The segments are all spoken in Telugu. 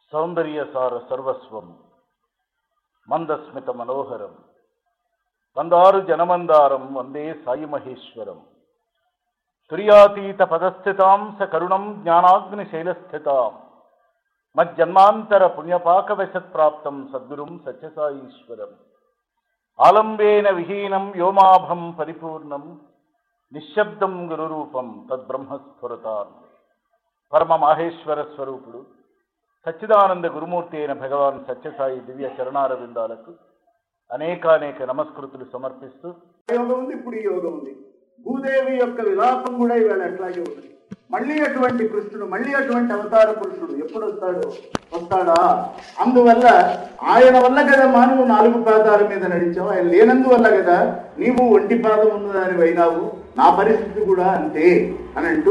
సౌందర్యసార సర్వస్వం మందస్మిత మనోహరం వందారు జనమందారం వందే సాయి మహేశ్వరం తుర్యాతీత పదస్థితాం స కరుణం జ్ఞానాగ్ని శైలస్థితాం మజ్జన్మాంతర పుణ్యపాకవశత్ప్రాప్తం సద్గురుం సత్యసాయీశ్వరం ఆలంబేన విహీనం వ్యోమాభం పరిపూర్ణం నిశ్శబ్దం గురురూపం తద్బ్రహ్మస్ఫురతాన్ పరమ మాహేశ్వర స్వరూపుడు సచ్చిదానంద గురుమూర్తి అయిన భగవాన్ సత్యసాయి దివ్య చరణారవిందాలకు అనేకానేక నమస్కృతులు సమర్పిస్తూ యోగం ఉంది ఇప్పుడు ఈ యోగం ఉంది భూదేవి యొక్క విలాపం కూడా ఇవాళ అట్లాగే ఉంది మళ్ళీ అటువంటి కృష్ణుడు మళ్ళీ అటువంటి అవతార పురుషుడు ఎప్పుడు వస్తాడు వస్తాడా అందువల్ల ఆయన వల్ల కదా మానవు నాలుగు పాదాల మీద నడిచావు ఆయన లేనందువల్ల కదా నీవు ఒంటి పాదం ఉన్నదాని అయినావు నా పరిస్థితి కూడా అంతే అని అంటూ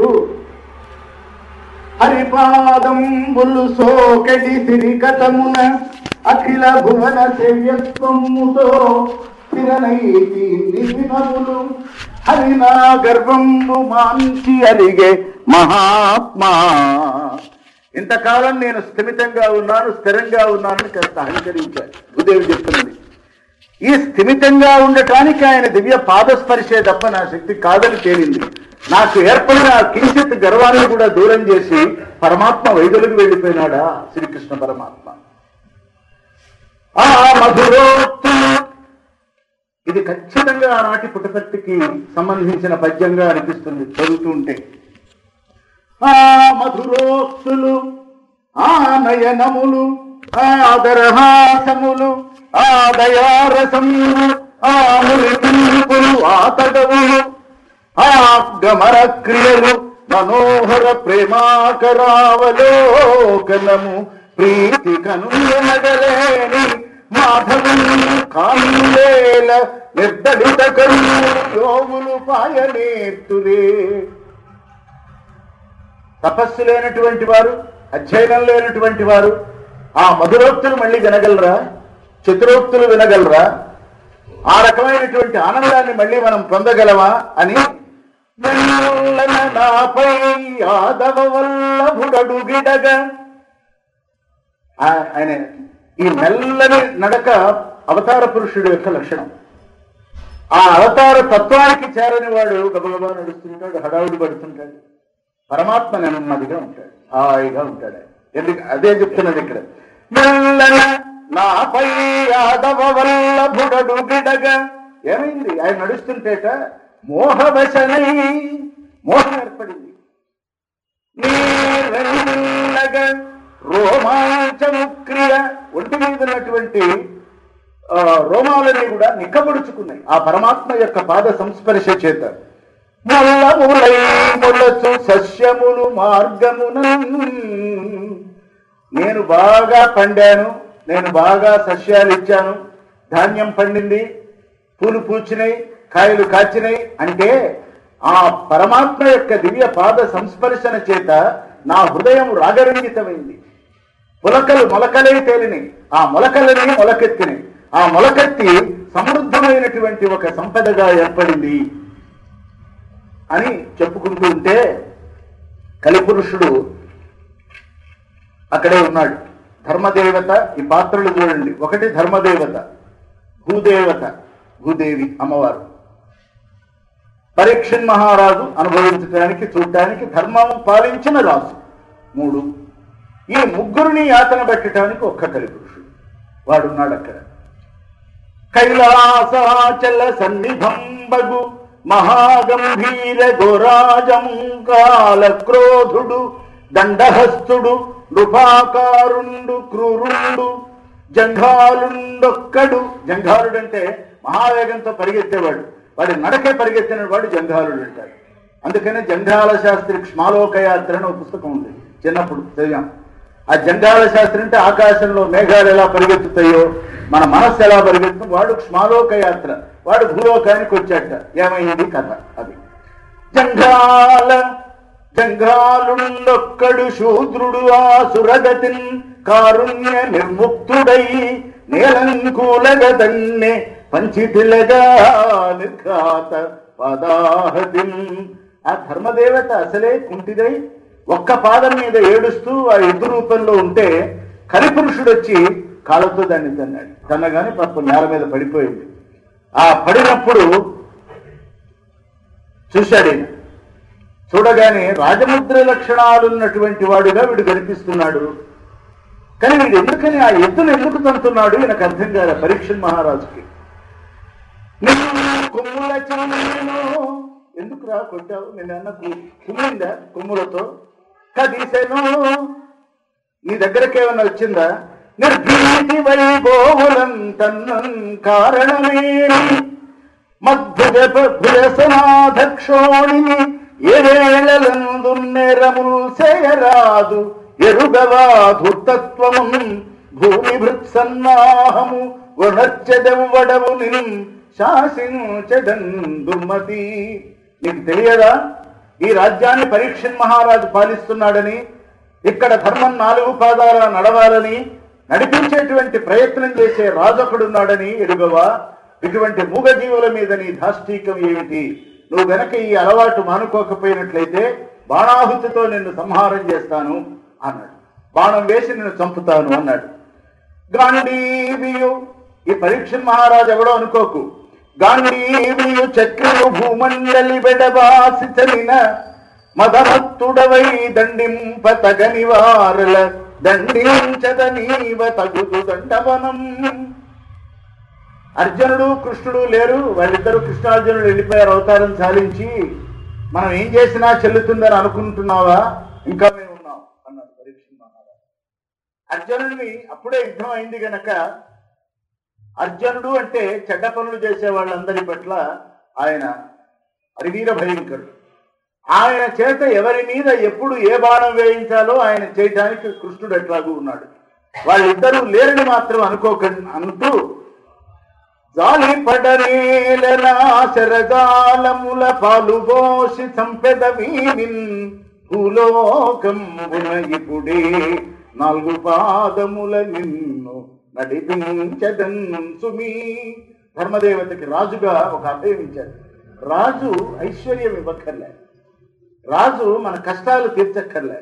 హరిపాదం బుల్లు సోకటి సిరికతమున అఖిల భువన సేవ్యత్వముతో స్థిరనైతి నిధినములు హరినా గర్భంబు మాంచి అలిగే మహాత్మా ఇంతకాలం నేను స్థిమితంగా ఉన్నాను స్థిరంగా ఉన్నానని కాస్త అహంకరించాడు భూదేవి చెప్తున్నది ఈ స్థిమితంగా ఉండటానికి ఆయన దివ్య పాదస్పర్శే తప్ప నా శక్తి కాదని తేలింది నాకు ఏర్పడిన ఆ కించిత్ గర్వాన్ని కూడా దూరం చేసి పరమాత్మ వైద్యులకు వెళ్ళిపోయినాడా శ్రీకృష్ణ పరమాత్మ ఆ మధురోక్తు ఇది ఖచ్చితంగా ఆనాటి పుటపర్తికి సంబంధించిన పద్యంగా అనిపిస్తుంది చదువుతూ ఉంటే ఆ మధురోక్తులు ఆ నయనములు ఆ దరహాసములు ఆ దయారసములు ఆ మురిపింపులు ఆ తడవులు ఆ గమర క్రియలు మనోహర ప్రేమాకరావలోకనము ప్రీతి కనుగలేని మాధవం కాందేల నిర్దలిత కళ్ళు యోగులు పాయనేర్తులే తపస్సు లేనటువంటి వారు అధ్యయనం లేనటువంటి వారు ఆ మధురోక్తులు మళ్ళీ వినగలరా చతురోక్తులు వినగలరా ఆ రకమైనటువంటి ఆనందాన్ని మళ్ళీ మనం పొందగలమా అని మెల్లన నాపై యాదవ వల్లభుడడు గిడగ ఆ- ఆయన ఈ మెల్లని నడక అవతార పురుషుడు యొక్క లక్షణం ఆ అవతార తత్వానికి చేరని వాడు గబగబా నడుస్తుంటాడు హడావుడి పడుతుంటాడు పరమాత్మ నెమ్మదిగా ఉంటాడు హాయిగా ఉంటాడు ఎందుకు అదే చెప్తున్నది ఇక్కడ మెల్లన నాపై యాదవ వల్లభుడడు గిడగ ఏమైంది ఆయన నడుస్తుంటేట మోహవశనై మోహం ఏర్పడింది నీరెల్లగ రోమాంచము క్రియ ఒంటి మీద ఉన్నటువంటి ఆ, రోమాలన్నీ కూడా నిక్కబడుచుకున్నాయి ఆ పరమాత్మ యొక్క పాద సంస్పర్శ చేత ముల్లములై ముల్లచు సస్యములు మార్గమున నేను బాగా పండాను నేను బాగా సస్యాలు ఇచ్చాను ధాన్యం పండింది పూలు పూచినాయి కాయలు కాచినాయి అంటే ఆ పరమాత్మ యొక్క దివ్య పాద సంస్పర్శన చేత నా హృదయం రాగరంజితమైంది పులకలు మొలకలై తేలినాయి ఆ మొలకలని మొలకెత్తినాయి ఆ మొలకెత్తి సమృద్ధమైనటువంటి ఒక సంపదగా ఏర్పడింది అని చెప్పుకుంటూ ఉంటే కలిపురుషుడు అక్కడే ఉన్నాడు ధర్మదేవత ఈ పాత్రలు చూడండి ఒకటి ధర్మదేవత భూదేవత భూదేవి అమ్మవారు పరీక్షన్ మహారాజు అనుభవించడానికి చూడటానికి ధర్మం పాలించిన రాజు మూడు ఈ ముగ్గురిని యాతన పెట్టడానికి ఒక్క కలిపురుషుడు వాడున్నాడు అక్కడ కైలాసాచల సన్నిభంబగు మహాగంభీర ఘోరాజంకాల క్రోధుడు దండహస్తుడు నృపాకారుండు క్రూరుండు జంఘాలుండొక్కడు జంఘాలుడు అంటే మహావేగంతో పరిగెత్తేవాడు వాడి నడకే పరిగెత్తిన వాడు జంఘాలుడు అంటారు అందుకనే జంఘాల శాస్త్రి శ్మాలోకయాత్ర అని ఒక పుస్తకం ఉంది చిన్నప్పుడు చదివాం ఆ జంగాల శాస్త్రి అంటే ఆకాశంలో మేఘాలు ఎలా పరిగెత్తుతాయో మన మనస్సు ఎలా పరిగెత్తుతుందో వాడు శ్మాలోక యాత్ర వాడు భూలోకానికి వచ్చాట ఏమైంది కథ అది జంఘాల జంఘాలుండొక్కడు శూద్రుడు ఆ సురగతిన్ కారుణ్య నిర్ముక్తుడై నేలంకూలగదన్నే పంచితిలగా నిర్ఘాత పదాహతిన్ ఆ ధర్మదేవత అసలే కుంటిదై ఒక్క పాదం మీద ఏడుస్తూ ఆ ఎద్దు రూపంలో ఉంటే కలిపురుషుడు వచ్చి కాళ్ళతో దాన్ని తన్నాడు తన్నగానే పాపం నేల మీద పడిపోయింది ఆ పడినప్పుడు చూశాడు ఈయన చూడగానే రాజముద్ర లక్షణాలున్నటువంటి వాడుగా వీడు కనిపిస్తున్నాడు కానీ వీడు ఎందుకని ఆ ఎద్దును ఎందుకు తంతున్నాడు ఈయనకు అర్థం కాదు పరీక్ష మహారాజుకి నిన్ను కొమ్ముల చెవులను ఎందుకు రా కొట్టావు నేను అన్న కుమ్మిందా కొమ్ములతో కదీసెను నీ దగ్గరకి ఏమైనా వచ్చిందా నిర్భీతి వైభోగులం తన్నన్ కారణమేమి మధ్యసనాధక్షోణిని ఏవేళలందు నెరముల్ చేయరాదు ఎరుగవా ధూర్తత్వము భూమి భృత్సన్నాహము వనర్చెదెవ్వడవు నిన్ శాసించదన్ దుర్మతి నీకు తెలియదా ఈ రాజ్యాన్ని పరీక్షన్ మహారాజు పాలిస్తున్నాడని ఇక్కడ ధర్మం నాలుగు పాదాల నడవాలని నడిపించేటువంటి ప్రయత్నం చేసే రాజకుడున్నాడని ఎరుగవా ఇటువంటి మూగజీవుల మీద నీ ధాష్టీకం ఏమిటి నువ్వు గనక ఈ అలవాటు మానుకోకపోయినట్లయితే బాణాహుతితో నిన్ను సంహారం చేస్తాను అన్నాడు బాణం వేసి నిన్ను చంపుతాను అన్నాడు గాంధీవియు ఈ పరీక్ష మహారాజు ఎవడో అనుకోకు గాంధీవియు చక్రము భూమండలి బెడబాసి చలిన మదమత్తుడవై దండింప తగని వారల దండించద నీవ తగుదు దండవనం అర్జునుడు కృష్ణుడు లేరు వాళ్ళిద్దరూ కృష్ణార్జునుడు వెళ్ళిపోయారు అవతారం సాధించి మనం ఏం చేసినా చెల్లుతుందని అనుకుంటున్నావా ఇంకా మేము ఉన్నాం అన్నారు పరీక్ష మహారాజు అర్జునుడిని అప్పుడే యుద్ధం అయింది గనక అర్జునుడు అంటే చెడ్డ పనులు చేసే వాళ్ళందరి పట్ల ఆయన అరివీర భయంకరుడు ఆయన చేత ఎవరి మీద ఎప్పుడు ఏ బాణం వేయించాలో ఆయన చేయటానికి కృష్ణుడు ఎట్లాగూ ఉన్నాడు వాళ్ళిద్దరూ లేరని మాత్రం అనుకోకండి అంటూ జాలి పడనేలనా శరజాలముల పాలుబోసి చంపెద వీనిన్ భూలోకం ఇప్పుడే నాలుగు పాదముల నిన్ను నడిపించదన్ సుమి ధర్మదేవతకి రాజుగా ఒక అభయం ఇచ్చాడు రాజు ఐశ్వర్యం ఇవ్వక్కర్లే రాజు మన కష్టాలు తీర్చక్కర్లే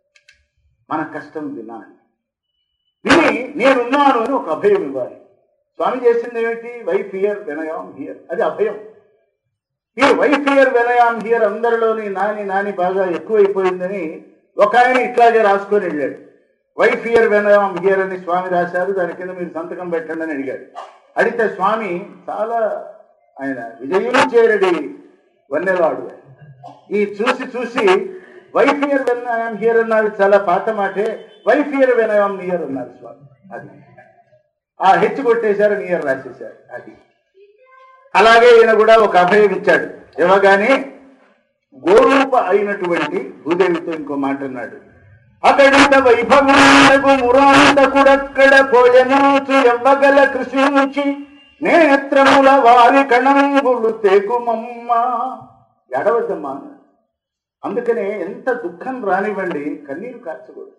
మన కష్టం వినాలి విని నేనున్నాను అని ఒక అభయం ఇవ్వాలి స్వామి చేసింది ఏమిటి వైఫ్ హియర్ వినయాం హియర్ అది అభయం ఈ వైఫ్ హియర్ వినయాం హియర్ అందరిలోని నాని నాని బాగా ఎక్కువైపోయిందని ఒక ఆయన ఇట్లాగే రాసుకొని వెళ్ళాడు వైఫ్ హియర్ వినయాం హియర్ అని స్వామి రాశారు దాని కింద మీరు సంతకం పెట్టండి అని అడిగాడు అడిగితే స్వామి చాలా ఆయన విజయులు చేరడి వన్నెలాడు ఈ చూసి చూసి వైఫ్ హియర్ వినయాం హియర్ అన్నాడు చాలా పాత మాటే వైఫ్ హియర్ వినయాం హియర్ అన్నారు స్వామి అది ఆ హెచ్చు కొట్టేశారు నియర్ రాసేశారు అది అలాగే ఈయన కూడా ఒక అభయం ఇచ్చాడు ఇవ్వగానే గోరూప అయినటువంటి భూదేవితో ఇంకో మాట అన్నాడు అక్కడింత వైభవమునకు మురాంతకుడక్కడ పోయనూచు ఎవ్వగల కృషించి నేత్రముల వారి కణంగులు తెగుమమ్మ ఎడవద్దమ్మా అన్నాడు. అందుకనే ఎంత దుఃఖం రానివ్వండి కన్నీరు కార్చకూడదు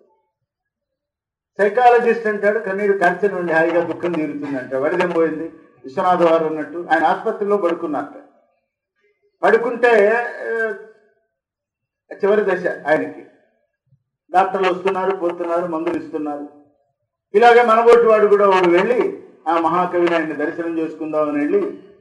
సైకాలజిస్ట్ అంటాడు కన్నీరు కార్చనివ్వండి హాయిగా దుఃఖం తీరుతుందంట వడిదేం పోయింది విశ్వనాథ వారు అన్నట్టు ఆయన ఆసుపత్రిలో పడుకున్నట్ట పడుకుంటే ఆ, చివరి దశ ఆయనకి డాక్టర్లు వస్తున్నారు పోతున్నారు మందులు ఇస్తున్నారు ఇలాగే మనబోటి వాడు కూడా వాడు వెళ్ళి ఆ మహాకవిని ఆయన దర్శనం చేసుకుందామని వెళ్ళి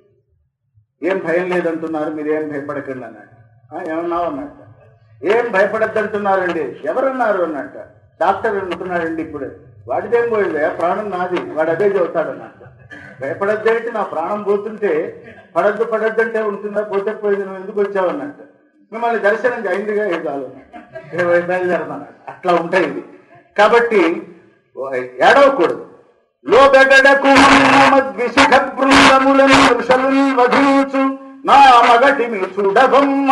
ఏం భయం లేదంటున్నారు మీరు ఏం భయపడకండి అన్నాడు "ఆ, ఏమన్నావు అన్నట్ట ఏం భయపడద్దంటున్నారండి ఎవరన్నారు అన్నట్ట డాక్టర్ అంటున్నాడండి ఇప్పుడే వాడిదేం పోయింది ప్రాణం నాది వాడు అదే చెబుతాడు అన్నట్ట భయపడద్దేంటి నా ప్రాణం పోతుంటే పడద్దు పడద్దంటే ఉంటుందా పోతే పోయింది నువ్వు ఎందుకు వచ్చావు అన్నట్టు మిమ్మల్ని దర్శనం అయిందిగా ఏ చాలు బయలుదేరమన్నాడు అట్లా ఉంటాయి ఇది కాబట్టి ఏడవకూడదు లోబెగడకు మద్విశిఖ బృందములను వృషలున్ వధించు నా మగటి మీ చూడబొమ్మ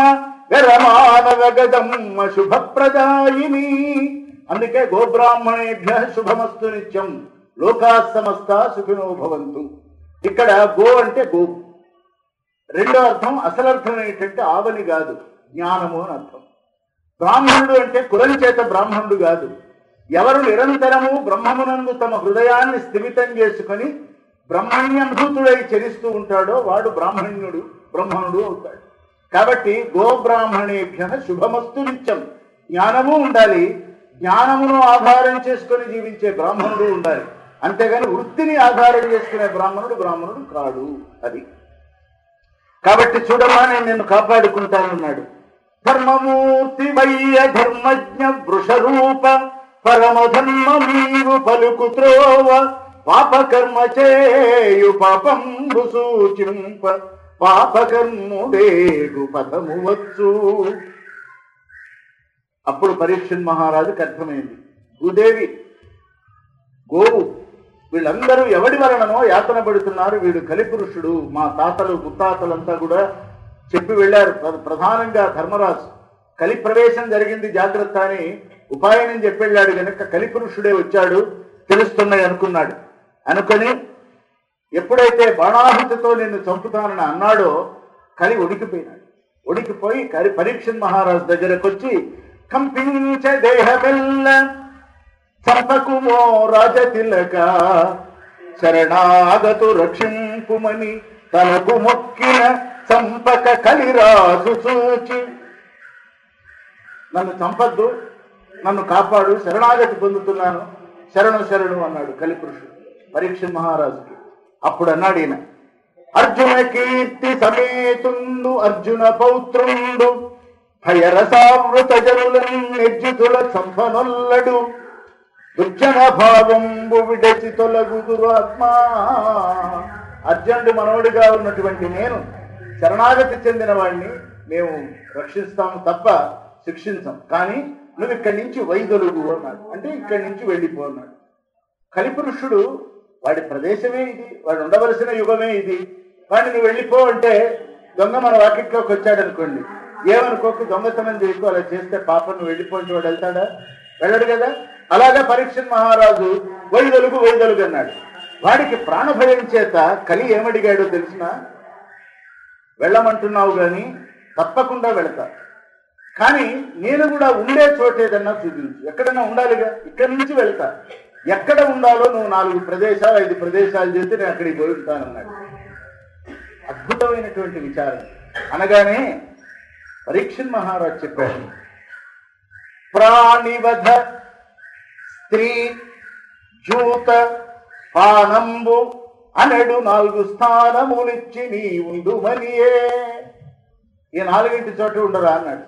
గరమానవగదమ్మ శుభప్రదాయిని అందుకే గోబ్రాహ్మణేభ్య శుభమస్తు నిత్యం లోకా సమస్త సుఖినో భవంతు ఇక్కడ గో అంటే గో రెండో అర్థం అసలు అర్థం ఏంటంటే ఆవలి కాదు జ్ఞానము అని అర్థం బ్రాహ్మణుడు అంటే కులం చేత బ్రాహ్మణుడు కాదు ఎవరు నిరంతరము బ్రహ్మమునందు తమ హృదయాన్ని స్థిమితం చేసుకొని బ్రహ్మణ్యంభూతుడై చరిస్తూ ఉంటాడో వాడు బ్రాహ్మణ్యుడు బ్రహ్మణుడు అవుతాడు కాబట్టి గోబ్రాహ్మణేభ్య శుభమస్తు నిత్యం జ్ఞానము ఉండాలి జ్ఞానమును ఆధారం చేసుకొని జీవించే బ్రాహ్మణుడు ఉండాలి అంతేగాని వృత్తిని ఆధారం చేసుకునే బ్రాహ్మణుడు బ్రాహ్మణుడు కాడు అది కాబట్టి చూడమ్మా నేను నిన్ను కాపాడుకుంటానన్నాడు ధర్మమూర్తి వయ్య ధర్మజ్ఞ వృషరూప పరమధర్మ నీవు పలుకుత్రోవ పాపకర్మ చేయు పాపంబు సూచింప పాపకర్ముడేగు పదము వచ్చు అప్పుడు పరీక్షన్ మహారాజుకి అర్థమైంది భూదేవి గోవు వీళ్ళందరూ ఎవడి వలననో యాతన పడుతున్నారు వీడు కలిపురుషుడు మా తాతలు ముత్తాతలంతా కూడా చెప్పి వెళ్ళారు ప్ర- ప్రధానంగా ధర్మరాజు కలి ప్రవేశం జరిగింది జాగ్రత్త అని ఉపాయనం చెప్పి వెళ్ళాడు కనుక కలిపురుషుడే వచ్చాడు తెలుస్తున్నాయి అనుకున్నాడు అనుకొని ఎప్పుడైతే బాణాహుతితో నిన్ను చంపుతానని అన్నాడో కలి ఉడికిపోయినాడు ఉడికిపోయి కలి పరీక్షన్ మహారాజు దగ్గరకు వచ్చి కంపించే దేహమెల్ల చంపకుమో రాజతిలక శరణాగతు రక్షింపుమని తనకు మొక్కిన చంపక కలిరాజు చూచి నన్ను చంపద్దు నన్ను కాపాడు శరణాగతి పొందుతున్నాను శరణు శరణు అన్నాడు కలిపురుషుడు పరీక్ష మహారాజుకి అప్పుడు అన్నాడు ఈయన అర్జున కీర్తి సమేతుండు అర్జున పౌత్రుండు భయరసావృత జనులను నిర్జితుల చంపనొల్లడు దుర్జన భావంబు విడచి తొలగుదురు ఆత్మా అర్జునుడు మనవడిగా ఉన్నటువంటి నేను శరణాగతి చెందిన వాడిని మేము రక్షిస్తాము తప్ప శిక్షించం కానీ నువ్వు ఇక్కడి నుంచి వైదొలుగు అన్నాడు అంటే ఇక్కడి నుంచి వెళ్ళిపో అన్నాడు కలిపురుషుడు వాడి ప్రదేశమే ఇది వాడు ఉండవలసిన యుగమే ఇది వాడిని నువ్వు వెళ్ళిపో అంటే దొంగ మన వాకిట్లోకి వచ్చాడు అనుకోండి ఏమనుకోకు దొంగతనం చేయకు అలా చేస్తే పాపం నువ్వు వెళ్ళిపో అంటే వాడు వెళ్తాడా వెళ్ళడు కదా అలాగే పరీక్షణ్ మహారాజు వైదొలుగు వైదొలుగు అన్నాడు వాడికి ప్రాణభయం చేత కలి ఏమడిగాడో తెలిసిన వెళ్ళమంటున్నావు గాని తప్పకుండా వెళతా కానీ నేను కూడా ఉండే చోటేదన్నా చూపించు ఎక్కడన్నా ఉండాలిగా ఇక్కడి నుంచి వెళ్తా ఎక్కడ ఉండాలో నువ్వు నాలుగు ప్రదేశాలు ఐదు ప్రదేశాలు చేస్తే నేను అక్కడికి పోయి ఉంటానన్నాడు అద్భుతమైనటువంటి విచారం అనగానే పరీక్షన్ మహారాజ్ చెప్పాడు ప్రాణివధ స్త్రీ జూత పానంబు అనడు నాలుగు స్థానములిచ్చి నీ ఉండుమనియే ఈ నాలుగింటి చోట ఉండరా అన్నాడు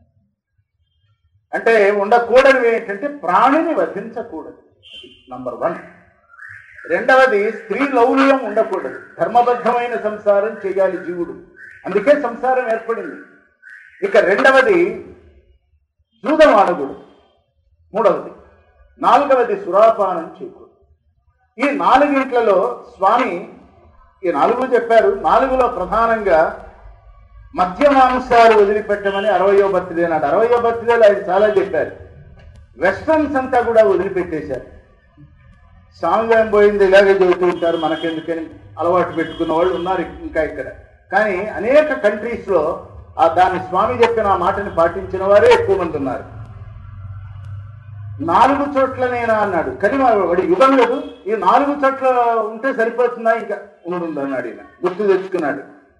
అంటే ఉండకూడనివి ఏంటంటే ప్రాణిని వధించకూడదు నంబర్ వన్ రెండవది స్త్రీ లౌల్యం ఉండకూడదు ధర్మబద్ధమైన సంసారం చేయాలి జీవుడు అందుకే సంసారం ఏర్పడింది ఇక రెండవది జూదం ఆడకూడదు మూడవది నాలుగవది సురాపానం చేయకూడదు ఈ నాలుగింట్లలో స్వామి ఈ నాలుగు చెప్పారు నాలుగులో ప్రధానంగా మద్య మాంసాలు వదిలిపెట్టమని అరవయో బర్త్డే నాడు అరవయో బర్త్డేలో ఆయన చాలా చెప్పారు వెస్ట్రన్స్ అంతా కూడా వదిలిపెట్టేశారు సాంగ్యం పోయింది ఇలాగే చెబుతూ ఉంటారు మనకెందుకని అలవాటు పెట్టుకున్న వాళ్ళు ఉన్నారు ఇంకా ఇక్కడ కానీ అనేక కంట్రీస్ లో ఆ దాని స్వామి చెప్పిన ఆ మాటని పాటించిన వారే ఎక్కువ మంది ఉన్నారు నాలుగు చోట్లనేనా అన్నాడు కానీ మా వాడి యుగం లేదు ఈ నాలుగు చోట్ల ఉంటే సరిపోతుందా ఇంకా ఉండదు అన్నాడు ఈయన గుర్తు తెచ్చుకున్నాడు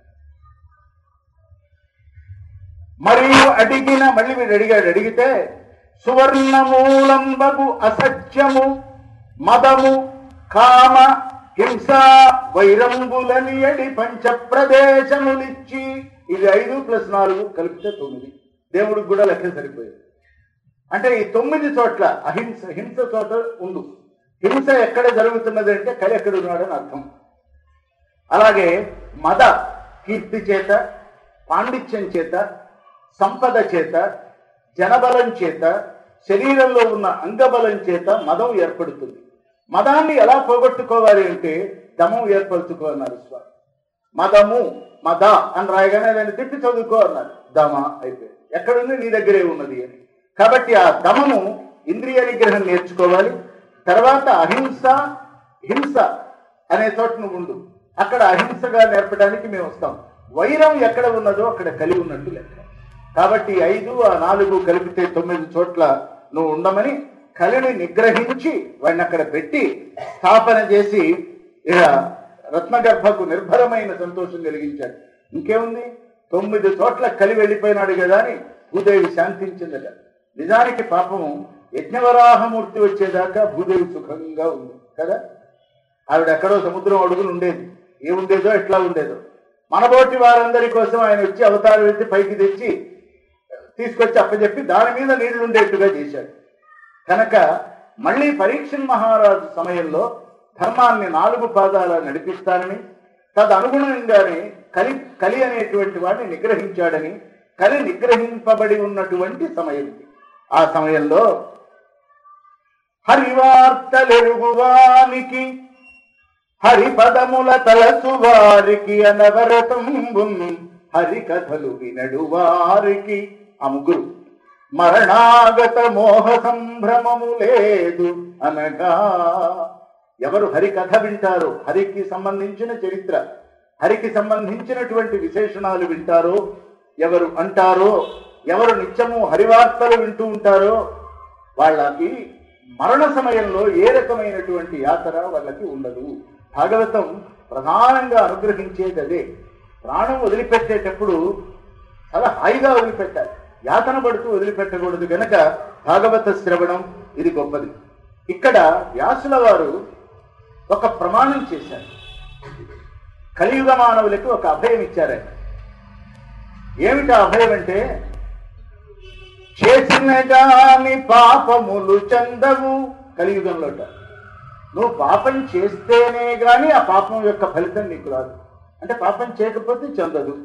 మరియు అడిగిన మళ్ళీ వీడు అడిగాడు అడిగితే సువర్ణమూలంబగు అసత్యము మదము కామ హింస వైరంబులని అడి పంచ ప్రదేశములిచ్చి ఇది ఐదు ప్లస్ నాలుగు కలిపితే తొమ్మిది దేవుడికి కూడా లెక్క సరిపోయింది అంటే ఈ తొమ్మిది చోట్ల అహింస హింస చోట ఉండు హింస ఎక్కడ జరుగుతున్నది అంటే కలి ఎక్కడ ఉన్నాడని అర్థం అలాగే మద కీర్తి చేత పాండిత్యం చేత సంపద చేత జనబలం చేత శరీరంలో ఉన్న అంగబలం చేత మదం ఏర్పడుతుంది మదాన్ని ఎలా పోగొట్టుకోవాలి అంటే దమం ఏర్పరచుకోన్నారు స్వామి మదము మద అని రాయగానే దాన్ని తిప్పి చదువుకో అన్నారు దమ అయిపోయింది ఎక్కడుంది నీ దగ్గరే ఉన్నది అని కాబట్టి ఆ దమము ఇంద్రియ నిగ్రహం నేర్చుకోవాలి తర్వాత అహింస హింస అనే చోట నువ్వు ఉండు అక్కడ అహింసగా నేర్పడానికి మేము వస్తాం వైరం ఎక్కడ ఉన్నదో అక్కడ కలిగి ఉన్నట్టు లెక్క కాబట్టి ఐదు ఆ నాలుగు కలిపితే తొమ్మిది చోట్ల నువ్వు ఉండమని కలిని నిగ్రహించి వాడిని అక్కడ పెట్టి స్థాపన చేసి ఇక రత్నగర్భకు నిర్భరమైన సంతోషం కలిగించాడు ఇంకేముంది తొమ్మిది చోట్ల కలి వెళ్ళిపోయినాడు కదా అని భూదేవి శాంతించిందట నిజానికి పాపము యజ్ఞవరాహమూర్తి వచ్చేదాకా భూదేవి సుఖంగా ఉంది కదా ఆవిడ ఎక్కడో సముద్రం అడుగులు ఉండేది ఏముండేదో ఎట్లా ఉండేదో మనబోటి వారందరి కోసం ఆయన వచ్చి అవతారం ఎత్తి పైకి తెచ్చి తీసుకొచ్చి అప్పచెప్పి దాని మీద నీళ్లు ఉండేట్టుగా చేశాడు కనుక మళ్ళీ పరీక్షణ్ మహారాజు సమయంలో ధర్మాన్ని నాలుగు పాదాల నడిపిస్తానని తదనుగుణంగానే కలి కలి అనేటువంటి వాడిని నిగ్రహించాడని కలి నిగ్రహింపబడి ఉన్నటువంటి సమయం ఇది. ఆ సమయంలో హరివార్తలెరుగువానికి హరిపదముల తలసు వారికి అనవరతంబున్ హరి కథలు వినడు వారికి ఆ ముగ్గురు మరణాగత మోహ సంభ్రమము లేదు అనగా ఎవరు హరి కథ వింటారో హరికి సంబంధించిన చరిత్ర హరికి సంబంధించినటువంటి విశేషణాలు వింటారో ఎవరు అంటారో ఎవరు నిత్యము హరివార్తలు వింటూ ఉంటారో వాళ్ళకి మరణ సమయంలో ఏ రకమైనటువంటి యాతన వాళ్ళకి ఉండదు భాగవతం ప్రధానంగా అనుగ్రహించేది అదే ప్రాణం వదిలిపెట్టేటప్పుడు చాలా హాయిగా వదిలిపెట్టాలి యాతన పడుతూ వదిలిపెట్టకూడదు గనక భాగవత శ్రవణం ఇది గొప్పది ఇక్కడ వ్యాసుల వారు ఒక ప్రమాణం చేశారు కలియుగ మానవులకు ఒక అభయం ఇచ్చారు ఆయన ఏమిటా అభయం అంటే చేసిన గాని పాపములు చందవు కలియుగంలోట నువ్వు పాపం చేస్తేనే గాని ఆ పాపం యొక్క ఫలితం నీకు రాదు అంటే పాపం చేయకపోతే చెందదు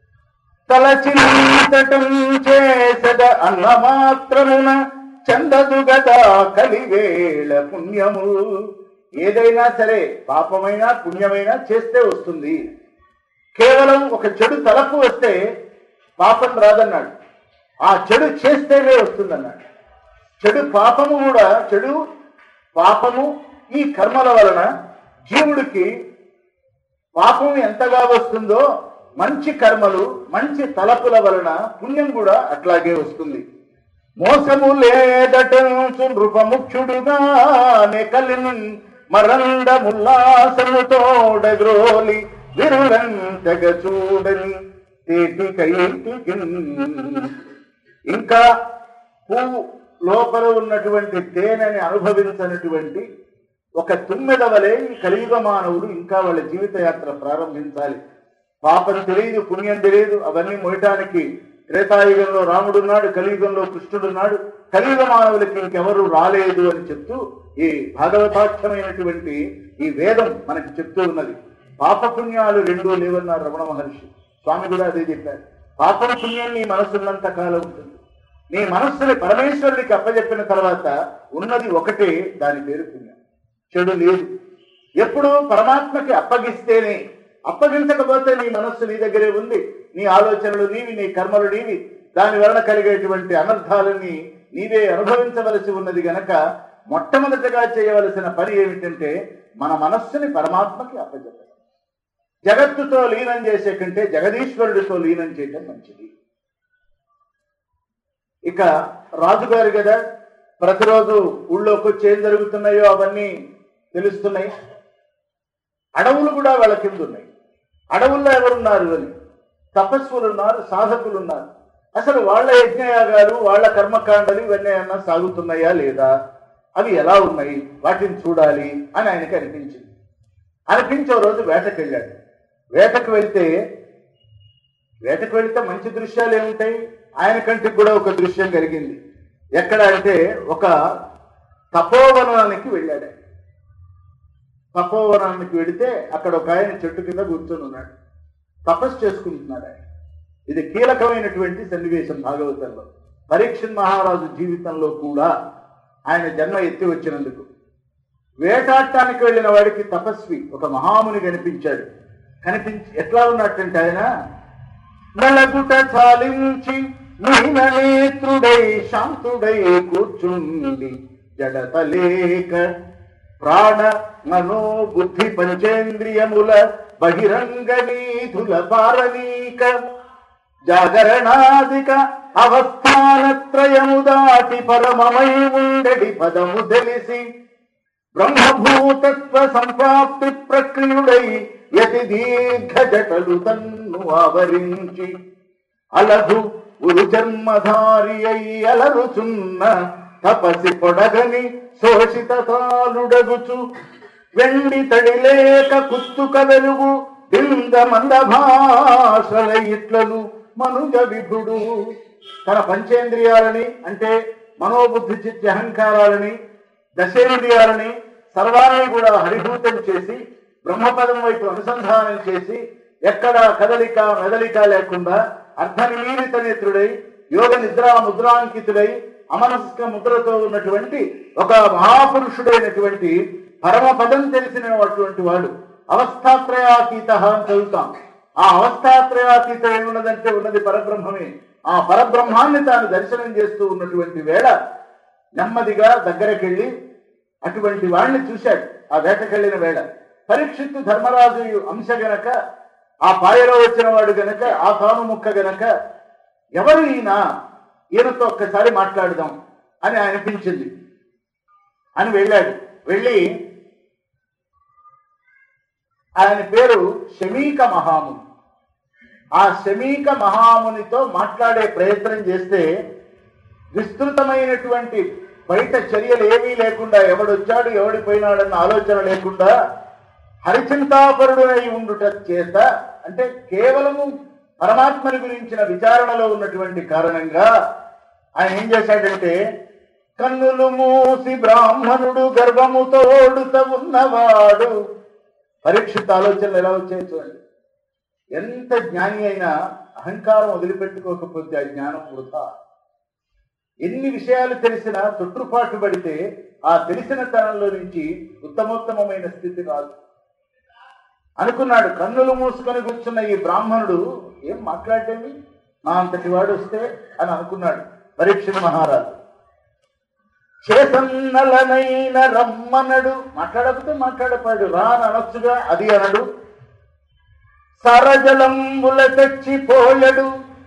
తలచింతటం చేసద అన్న మాత్రమున చందదు గదా కలివేళ పుణ్యము ఏదైనా సరే పాపమైనా పుణ్యమైనా చేస్తే వస్తుంది కేవలం ఒక చెడు తలపు వస్తే పాపం రాదన్నాడు ఆ చెడు చేస్తేనే వస్తుందన్నాడు చెడు పాపము కూడా చెడు పాపము ఈ కర్మల వలన జీవుడికి పాపం ఎంతగా వస్తుందో మంచి కర్మలు మంచి తలపుల వలన పుణ్యం కూడా అట్లాగే వస్తుంది మోసము లేదటంచు నృపముఖ్యుడుగా నెకలిన్ మరండముల్లాసముతోడగ్రోలి విరులంతగ చూడని తేటికైటికి ఇంకా పువ్వు లోపల ఉన్నటువంటి తేనెని అనుభవించినటువంటి ఒక తుమ్మెద వలె ఈ కలియుగ మానవుడు ఇంకా వాళ్ళ జీవిత యాత్ర ప్రారంభించాలి పాపం తెలియదు పుణ్యం తెలియదు అవన్నీ మోయటానికి త్రేతాయుగంలో రాముడున్నాడు కలియుగంలో కృష్ణుడున్నాడు కలియుగ మానవులకి ఇంకెవరు రాలేదు అని చెప్తూ ఈ భాగవతాఖ్యమైనటువంటి ఈ వేదం మనకి చెప్తూ ఉన్నది పాప పుణ్యాలు రెండూ లేవన్నారు రమణ మహర్షి స్వామి కూడా అదే చెప్పారు పాపం పుణ్యం నీ మనసున్నంత కాలం ఉంటుంది నీ మనస్సుని పరమేశ్వరుడికి అప్పచెప్పిన తర్వాత ఉన్నది ఒకటే దాని పేరు పుణ్యం చెడు లేదు ఎప్పుడు పరమాత్మకి అప్పగిస్తేనే అప్పగించకపోతే నీ మనస్సు నీ దగ్గరే ఉంది నీ ఆలోచనలు నీవి నీ కర్మలు నీవి దాని వలన కలిగేటువంటి అనర్థాలని నీవే అనుభవించవలసి ఉన్నది గనక మొట్టమొదటిగా చేయవలసిన పని ఏమిటంటే మన మనస్సుని పరమాత్మకి అప్పచెప్పడం జగత్తుతో లీనం చేసే కంటే జగదీశ్వరుడితో లీనం చేయటం మంచిది ఇక రాజుగారు కదా ప్రతిరోజు ఊళ్ళోకి వచ్చి ఏం జరుగుతున్నాయో అవన్నీ తెలుస్తున్నాయి అడవులు కూడా వాళ్ళ కింద ఉన్నాయి అడవుల్లో ఎవరున్నారు అని తపస్సులు ఉన్నారు సాధకులు ఉన్నారు అసలు వాళ్ళ యజ్ఞయాగాలు వాళ్ళ కర్మకాండలు ఇవన్నీ ఏమన్నా సాగుతున్నాయా లేదా అవి ఎలా ఉన్నాయి వాటిని చూడాలి అని ఆయనకి అనిపించింది అనిపించే రోజు వేటకు వెళ్ళాడు వేటకు వెళ్తే వేటకు వెళ్తే మంచి దృశ్యాలు ఏముంటాయి ఆయన కంటికి కూడా ఒక దృశ్యం కలిగింది ఎక్కడ అంటే ఒక తపోవనానికి వెళ్ళాడు ఆయన. తపోవనానికి వెళితే అక్కడ ఒక ఆయన చెట్టు కింద కూర్చొని ఉన్నాడు తపస్సు చేసుకుంటున్నాడు ఆయన ఇది కీలకమైనటువంటి సన్నివేశం భాగవతంలో పరీక్షణ్ మహారాజు జీవితంలో కూడా ఆయన జన్మ ఎత్తి వచ్చినందుకు వేటాడటానికి వెళ్ళిన వాడికి తపస్వి ఒక మహాముని కనిపించాడు కనిపించి ఎట్లా ఉన్నట్టంటే ఆయన నలగుట చాలించి నేత్రుడై శాంతుడై కూర్చుండి జడత లేక ప్రాణ మనో బుద్ధి పంచేంద్రియముల బహిరంగ నీధుల పారనీక జాగరణాదిక అవస్థానత్రయము దాటి పరమమై ఉండడి పదము తెలిసి బ్రహ్మభూతత్వ సంప్రాప్తి ప్రక్రియుడై యతి దీర్ఘ జటలు తన్ను ఆవరించి అలధు ఉరు జన్మధారి అయి అలరుచున్న తపసి పొడగని శోషిత తాలుడగుచు వెండి తడి లేక కుత్తుక వెలుగు బింద మంద భాషల ఇట్లను మనుజ విభుడు తన పంచేంద్రియాలని అంటే మనోబుద్ధి చిత్త అహంకారాలని దశేంద్రియాలని సర్వాన్ని కూడా హరిభూతం చేసి బ్రహ్మపదం వైపు అనుసంధానం చేసి ఎక్కడ కదలిక మెదలిక లేకుండా అర్ధనిమీలిత నేత్రుడై యోగ నిద్రా ముద్రాంకితుడై అమనస్క ముద్రతో ఉన్నటువంటి ఒక మహాపురుషుడైనటువంటి పరమపదం తెలిసినటువంటి వాడు అవస్థాత్రయాతీత అని చదువుతాం ఆ అవస్థాత్రయాతీత ఏమున్నదంటే ఉన్నది పరబ్రహ్మమే ఆ పరబ్రహ్మాన్ని తాను దర్శనం చేస్తూ ఉన్నటువంటి వేళ నెమ్మదిగా దగ్గరకెళ్ళి అటువంటి వాణ్ణి చూశాడు ఆ వేటకెళ్ళిన వేళ పరీక్షిత్తు ధర్మరాజు అంశ గనక ఆ పాయలో వచ్చిన వాడు గనక ఆ తాను ముక్క గనక ఎవరు ఈయన ఈయనతో ఒక్కసారి మాట్లాడదాం అని అనిపించింది అని వెళ్ళాడు వెళ్ళి ఆయన పేరు శమీక మహాముని ఆ శమీక మహామునితో మాట్లాడే ప్రయత్నం చేస్తే విస్తృతమైనటువంటి బయట చర్యలు ఏమీ లేకుండా ఎవడొచ్చాడు ఎవడిపోయినాడన్న ఆలోచన లేకుండా హరిచింతాపరుడునై ఉండుట చేత అంటే కేవలము పరమాత్మని గురించిన విచారణలో ఉన్నటువంటి కారణంగా ఆయన ఏం చేశాడంటే కన్నులు మూసి బ్రాహ్మణుడు గర్భము తోడుత ఉన్నవాడు పరీక్షిత ఆలోచనలు ఎలా వచ్చాయి చూడండి ఎంత జ్ఞాని అయినా అహంకారం వదిలిపెట్టుకోకపోతే ఆ జ్ఞానం వృధా ఎన్ని విషయాలు తెలిసినా తొట్టుపాటు పడితే ఆ తెలిసిన తనంలో నుంచి ఉత్తమోత్తమమైన స్థితి రాదు అనుకున్నాడు కన్నులు మూసుకొని కూర్చున్న ఈ బ్రాహ్మణుడు ఏం మాట్లాడేమి నా అంతటి వాడు వస్తే అని అనుకున్నాడు పరీక్షణ మహారాజు చేసన్నలనైన రమ్మనడు మాట్లాడకపోతే మాట్లాడపాడు రాని అనొచ్చుగా అది అనడు సరజలంబుల తెచ్చిపోయడు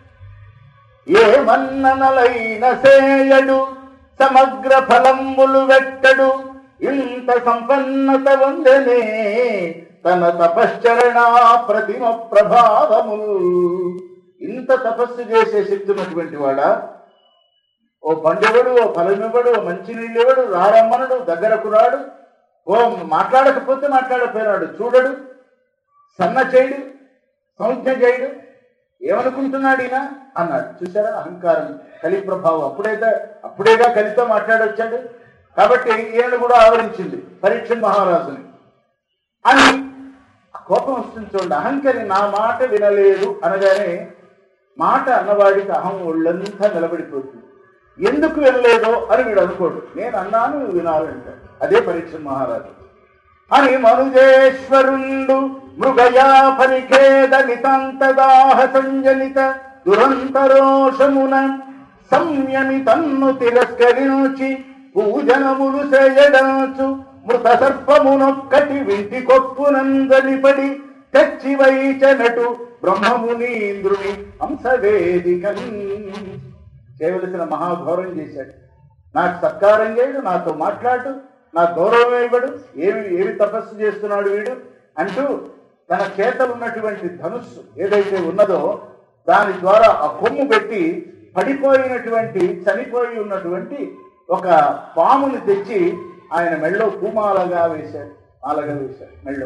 ఏమన్ననలైన సేయడు సమగ్ర ఫలంబులు వెట్టడు ఇంత సంపన్నత వందనే తన తపశ్చరణ ప్రతిమ ప్రభావము ఇంత తపస్సు చేసే శక్తి ఉన్నటువంటి వాడా ఓ పండుగడు ఓ ఫలమివ్వడు ఓ మంచినీళ్ళివ్వడు రారమ్మనుడు దగ్గరకు రాడు ఓ మాట్లాడకపోతే మాట్లాడపోయినాడు చూడడు సన్న చేయడు సంజ్ఞ చేయడు ఏమనుకుంటున్నాడు ఈయన అన్నాడు చూసారా అహంకారం కలి ప్రభావం అప్పుడేగా అప్పుడేగా కలితో మాట్లాడొచ్చాడు కాబట్టి ఈయన కూడా ఆవరించింది పరీక్ష మహారాజుని అని కోపం వస్తుంది చూడండి అహంకరి నా మాట వినలేదు అనగానే మాట అన్నవాడికి అహం ఒళ్ళంతా నిలబడిపోతుంది ఎందుకు వినలేదో అని వీడు అనుకోడు నేను అన్నాను నువ్వు వినాలంటాడు అదే పరీక్ష మహారాజు అని మనుజేశ్వరుండు మృగయా పరిఖేద నితాంతదాహ సంజనిత దురంతరోషమున సంయమి తన్ను తిరస్కరించి పూజనములు చేయడాచు మృత సర్పమునొక్కటి వింటి కొప్పునందలిపడి తెచ్చి వైచనటు బ్రహ్మమునీంద్రుని హంసవేదికన్ చేయవలసిన మహాఘోరం చేశాడు నాకు సత్కారం చేయడు నాతో మాట్లాడు నా గౌరవం ఇవ్వడు ఏమి ఏమి తపస్సు చేస్తున్నాడు వీడు అంటూ తన చేతలు ఉన్నటువంటి ధనుస్సు ఏదైతే ఉన్నదో దాని ద్వారా ఆ కొమ్ము పెట్టి పడిపోయినటువంటి చనిపోయి ఉన్నటువంటి ఒక పాముని తెచ్చి ఆయన మెళ్ళో పూమాలగా వేశాడు మాలగా వేశాడు మెళ్ళో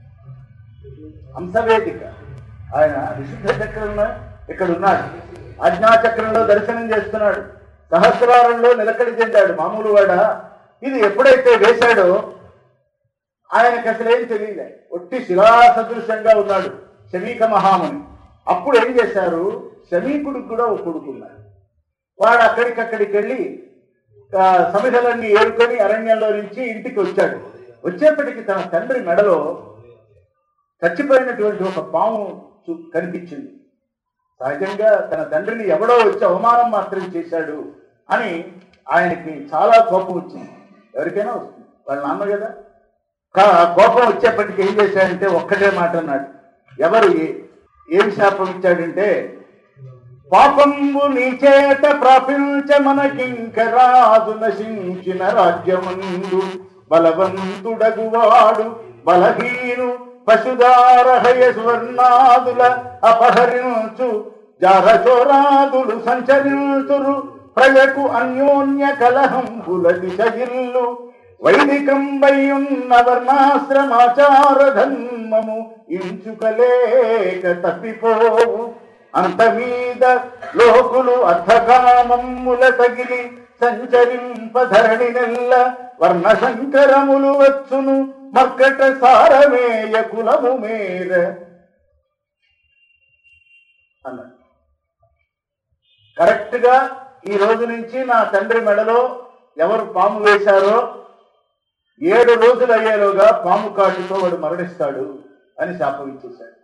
హంసవేదిక ఆయన విశుద్ధ చక్రంలో ఇక్కడ ఉన్నాడు ఆజ్ఞాచక్రంలో దర్శనం చేస్తున్నాడు సహస్రారంలో నిలకడి చెందాడు మామూలు వాడ ఇది ఎప్పుడైతే వేశాడో ఆయనకు అసలు ఏం తెలియలే ఒట్టి శిలా సదృశంగా ఉన్నాడు శమీక మహాముని అప్పుడు ఏం చేశారు శమీకుడికి కూడా ఒక కొడుకున్నాడు వాడు అక్కడికక్కడికి వెళ్ళి ఆ, సమిధలన్నీ ఏరుకొని అరణ్యంలో నుంచి ఇంటికి వచ్చాడు వచ్చేప్పటికి తన తండ్రి మెడలో చచ్చిపోయినటువంటి ఒక పాము చూ- కనిపించింది సహజంగా తన తండ్రిని ఎవడో వచ్చి అవమానం మాత్రం చేశాడు అని ఆయనకి చాలా కోపం వచ్చింది ఎవరికైనా వస్తుంది వాళ్ళ నాన్న కదా కా- ఆ కోపం వచ్చేప్పటికి ఏం చేశాడంటే ఒక్కటే మాట అన్నాడు ఎవరు ఏ- ఏం శాపం ఇచ్చాడంటే పాపంబు నీ చేత ప్రాపించ మనకింక రాజు నశించిన రాజ్యమందు బలవంతుడగువాడు బలహీను పశుదారహయ స్వర్ణాదుల అపహరించు జారచోరాదులు సంచరించురు ప్రజకు అన్యోన్య కలహం బులటి చగిల్లు వైదికం వయ్యున్న వర్ణాశ్రమాచార ధర్మము ఇంచుకలేక తప్పిపోవు అంత మీద లోకులు అర్థకామమ్ముల తగిలి సంచరింపధరణి నెల్ల వర్ణ సంకరములు వచ్చును మక్కట సారమేయ కులము మేర అన్నాడు కరెక్ట్ గా ఈ రోజు నుంచి నా తండ్రి మెడలో ఎవరు పాము వేశారో ఏడు రోజులు అయ్యేలోగా పాము కాటుతో వాడు మరణిస్తాడు అని శాపం ఇచ్చేశాడు